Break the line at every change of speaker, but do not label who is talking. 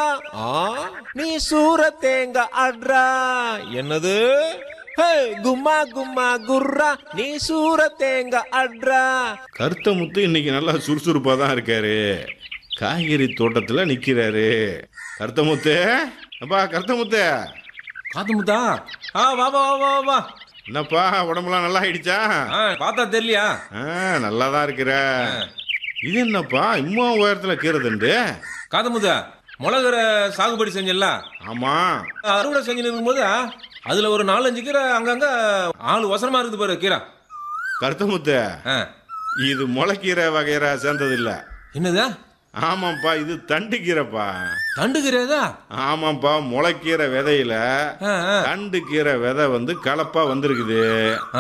குர்ரா ஆ நீ சூர தேங்க அட்ரா என்னது ஹே கும்மா கும்மா குர்ரா நீ சூர தேங்க அட்ரா
கருத்த முத்து இன்னைக்கு நல்லா சுறுசுறுப்பாக தான் இருக்காரு காய்கறி தோட்டத்தில் நிற்கிறாரு கருத்த முத்து அப்பா கருத்த முத்து
காத்து முத்தா ஆ வா வா வா வா வா
என்னப்பா உடம்புலாம் நல்லா ஆயிடுச்சா
ஆ பார்த்தா தெரியலையா
ஆ நல்லா தான் இருக்கிற இது என்னப்பா இம்மா உயரத்தில் கீரதுண்டு
காத்து முத்தா மிளகுற சாகுபடி செஞ்சல
ஆமாம்
அறுவடை செஞ்சு இருக்கும்போது அதுல ஒரு நாலஞ்சு கீரை அங்கங்க ஆளு வசனமா இருக்குது பாரு கீரை
கருத்த முத்து
ஆ.
இது முளைக்கீரை வகையரா சேர்ந்தது இல்லை
என்னது
ஆமாம்ப்பா இது தண்டு கீரைப்பா
தண்டு கீரைதா
ஆமாம்ப்பா முளைக்கீரை விதையில
ஆ, ஆ.
தண்டு கீரை விதை வந்து கலப்பா வந்திருக்குது